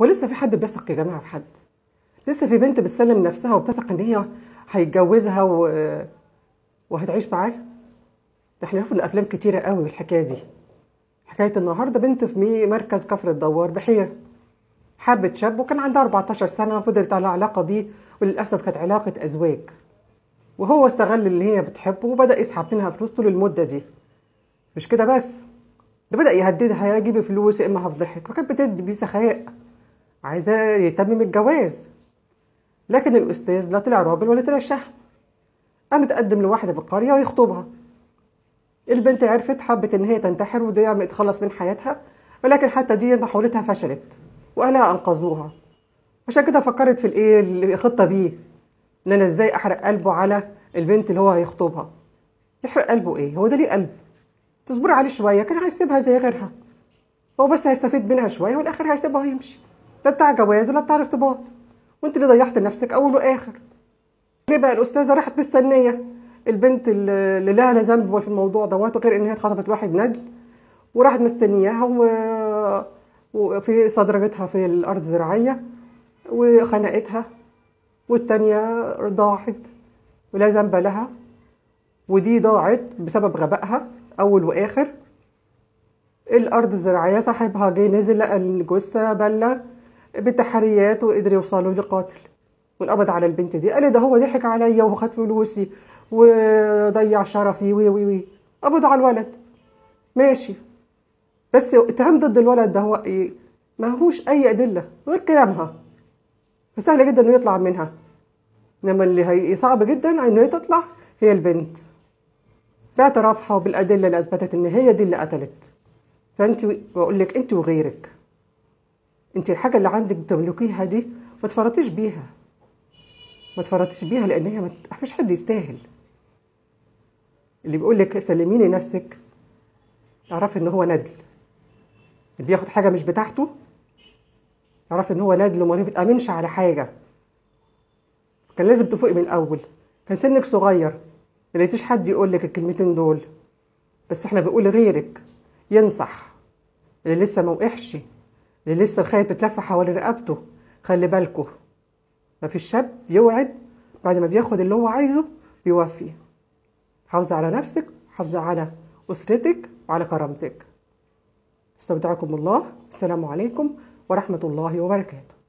ولسه في حد بيثق يا جماعه في حد لسه في بنت بتسلم نفسها وبتثق ان هي هيتجوزها و... وهتعيش معاه ده احنا شفنا افلام كتيره قوي بالحكايه دي حكايه النهارده بنت في مي مركز كفر الدوار بحيره حبت شاب وكان عندها 14 سنه وفضلت على علاقه بيه وللاسف كانت علاقه ازواج وهو استغل اللي هي بتحبه وبدا يسحب منها فلوس طول المده دي مش كده بس ده بدا يهددها يا جيبي فلوس يا اما هفضحك وكانت بتدي بيه سخاء عايزاه يتمم الجواز لكن الاستاذ لا طلع راجل ولا طلع شهم قام تقدم لواحده في القريه ويخطبها البنت عرفت حبت ان هي تنتحر ودي تخلص من حياتها ولكن حتى دي محاولتها فشلت واهلها انقذوها عشان كده فكرت في الايه الخطه بيه ان انا ازاي احرق قلبه على البنت اللي هو هيخطبها يحرق قلبه ايه هو ده ليه قلب تصبري عليه شويه كان هيسيبها زي غيرها هو بس هيستفيد منها شويه والاخر هيسيبها ويمشي لا بتاع جواز ولا بتاع ارتباط وانت اللي ضيعت نفسك اول واخر ليه بقى الاستاذه راحت مستنيه البنت اللي لها لا ذنب في الموضوع دوت غير ان هي اتخطبت واحد ندل وراحت مستنياها و... وفي صدرجتها في الارض الزراعيه وخنقتها والتانية ضاعت ولا ذنب لها ودي ضاعت بسبب غبائها اول واخر الارض الزراعيه صاحبها جه نزل لقى الجثه بلغ بالتحريات وقدر يوصلوا لقاتل وانقبض على البنت دي قال ده هو ضحك عليا وخد فلوسي وضيع شرفي وي وي وي قبضوا على الولد ماشي بس اتهام ضد الولد ده هو ايه ما هوش اي ادله غير كلامها فسهل جدا انه يطلع منها انما اللي هي صعب جدا انه تطلع هي البنت باعترافها وبالادله اللي اثبتت ان هي دي اللي قتلت فانت بقول لك انت وغيرك انت الحاجه اللي عندك بتملكيها دي ما تفرطيش بيها ما تفرطيش بيها لان هي ما فيش حد يستاهل اللي بيقول لك سلميني نفسك اعرفي ان هو ندل اللي بياخد حاجه مش بتاعته اعرفي ان هو ندل وما بتامنش على حاجه كان لازم تفوقي من الاول كان سنك صغير ما لقيتيش حد يقول لك الكلمتين دول بس احنا بنقول غيرك ينصح اللي لسه ما وقعش اللي لسه الخيط بتلف حوالين رقبته خلي بالكوا مفيش شاب يوعد بعد ما بياخد اللي هو عايزه بيوفي حافظي على نفسك حافظي على أسرتك وعلى كرامتك استودعكم الله السلام عليكم ورحمة الله وبركاته